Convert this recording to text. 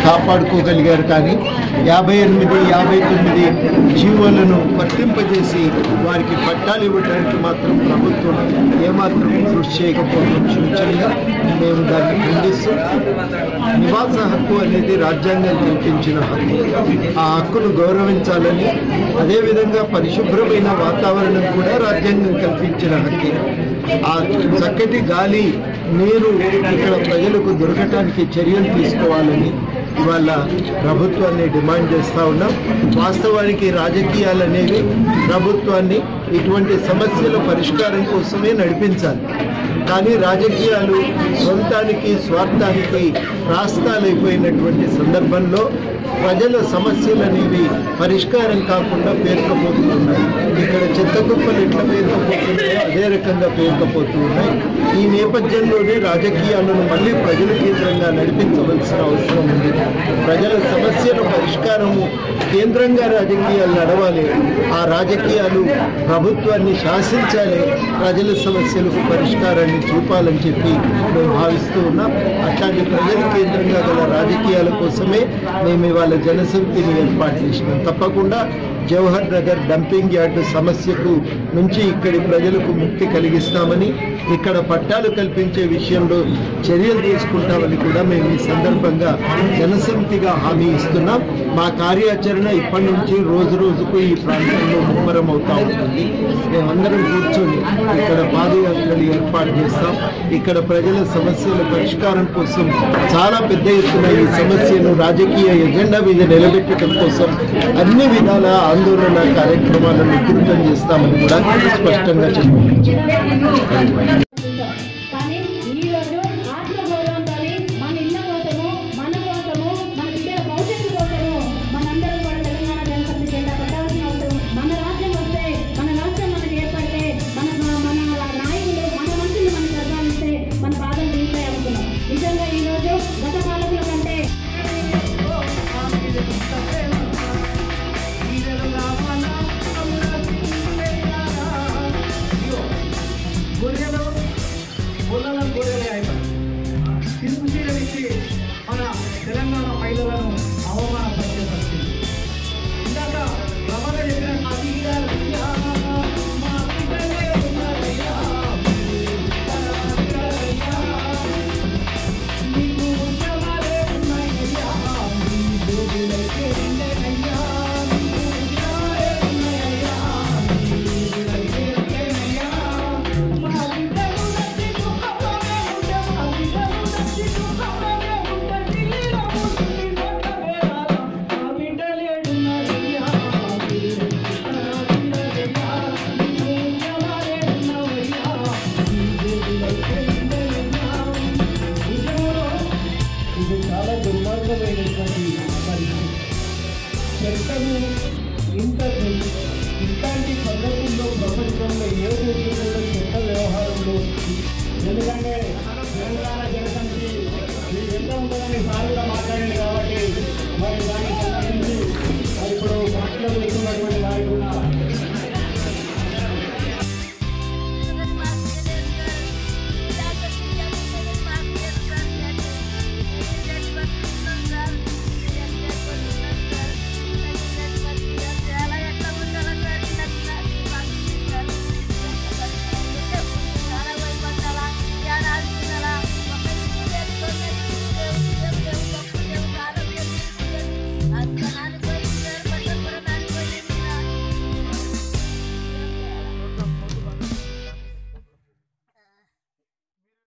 కాపాడుకోగలిగారు కానీ యాభై ఎనిమిది యాభై తొమ్మిది జీవోలను వర్తింపజేసి వారికి పట్టాలు ఇవ్వడానికి మాత్రం ప్రభుత్వం ఏమాత్రం కృషి చేయకపోవడం సూచనగా మేము దాన్ని ఖండిస్తూ నివాస హక్కు అనేది రాజ్యాంగం కల్పించిన హక్కు ఆ హక్కును గౌరవించాలని అదేవిధంగా పరిశుభ్రమైన వాతావరణం కూడా రాజ్యాంగం కల్పించిన హక్కే ఆ చక్కటి గాలి నీరు ఇక్కడ ప్రజలకు దొరకటానికి చర్యలు తీసుకోవాలని ఇవాళ ప్రభుత్వాన్ని డిమాండ్ చేస్తూ ఉన్నాం వాస్తవానికి రాజకీయాలు అనేవి ప్రభుత్వాన్ని ఇటువంటి సమస్యల పరిష్కారం కోసమే నడిపించాలి కానీ రాజకీయాలు సొంతానికి స్వార్థానికి రాస్తాలైపోయినటువంటి సందర్భంలో ప్రజల సమస్యలు అనేవి పరిష్కారం కాకుండా పేరుకపోతూ ఉన్నాయి ఇక్కడ చెత్త కుప్పలు ఎట్లా పేరుకపోతున్నాయో అదే రకంగా పేరుకపోతూ ఉన్నాయి ఈ నేపథ్యంలోనే రాజకీయాలను మళ్ళీ ప్రజల కేంద్రంగా నడిపించవలసిన అవసరం ఉంది ప్రజల సమస్యల పరిష్కారము కేంద్రంగా రాజకీయాలు నడవాలి ఆ రాజకీయాలు ప్రభుత్వాన్ని శాసించాలి ప్రజల సమస్యలకు పరిష్కారాన్ని చూపాలని చెప్పి మేము భావిస్తూ ఉన్నాం అట్లాంటి ప్రజల కేంద్రంగా గల రాజకీయాల కోసమే మేము ఇవాళ జనసమితిని ఏర్పాటు చేసినాం తప్పకుండా జవహర్ నగర్ డంపింగ్ యార్డు సమస్యకు నుంచి ఇక్కడి ప్రజలకు ముక్తి కలిగిస్తామని ఇక్కడ పట్టాలు కల్పించే విషయంలో చర్యలు తీసుకుంటామని కూడా మేము ఈ సందర్భంగా జనసమితిగా హామీ ఇస్తున్నాం మా కార్యాచరణ ఇప్పటి నుంచి రోజు రోజుకు ఈ ప్రాంతంలో ముమ్మరం అవుతా ఉంటుంది మేమందరం కూర్చొని ఇక్కడ పాదయాత్రలు ఏర్పాటు చేస్తాం ఇక్కడ ప్రజల సమస్యల పరిష్కారం కోసం చాలా పెద్ద ఎత్తున ఈ సమస్యను రాజకీయ ఎజెండా మీద నిలబెట్టడం కోసం అన్ని విధాల ఆందోళన కార్యక్రమాలను ఉధృతం చేస్తామని కూడా స్పష్టంగా చెప్పారు కానీ ఈ రోజు ఆత్మగౌరవంతో మన ఇళ్ళ కోసము మన కోసము మన బిడ్డల భవిష్యత్తు కోసము మనందరం కూడా తెలంగాణ జనసమితి జెండా పట్టాల్సిన అవసరం మన రాజ్యం వస్తే మన రాష్ట్రం మనకి ఏర్పడితే మన మన నాయకులు మన మనుషులు మనకు ప్రధానిస్తే మన బాధలు తీర్చే అనుకున్నాం నిజంగా ఈ రోజు గత పాలకుల కంటే గొర్రెలు గొల్లలను గొర్రెలే అయిపోయి సింపు ఇచ్చి మన తెలంగాణ మహిళలను అవమానపరిచే పరిస్థితి ఇందాక రమణ చెప్పిన అధికారులయ్యా, మా బిడ్డలే ఉన్నారయ్యా, ఉన్నారయ్యా. నీకు ఉద్యమాలే ఉన్నాయయ్యా, నీ జోబులైతే నిండేనయ్యా, నీకు ఉద్యమాలే ఉన్నాయయ్యా, నీ జోబులైతే నిండేనయ్యా. మా బిడ్డలు నచ్చి దుఃఖంలోనే ఉంటే, మా బిడ్డలు నచ్చి దుఃఖంలోనే ఉంటే, ఢిల్లీలో ఉంటుంది నోట్ల వేలాల. మా బిడ్డలే ఉన్నారయ్యా, మా బిడ్డలే ఉన్నారయ్యా, నీకు ఉద్యమాలే ఉన్నావయ్యా, నీ జోబులైతే నిండేనయ్యా. ఉద్యమంలో ఇది చాలా దుర్మార్గమైనటువంటి పరిస్థితి చట్టము ఇంత ఇట్లాంటి పద్ధతుల్లో ప్రపంచంలో ఏ దేశం కూడా చట్ట వ్యవహారంలో ఎందుకంటే తెలంగాణ జనసమితి మీకు ఎంత ఉంటుందని సార్ కూడా మాట్లాడింది కాబట్టి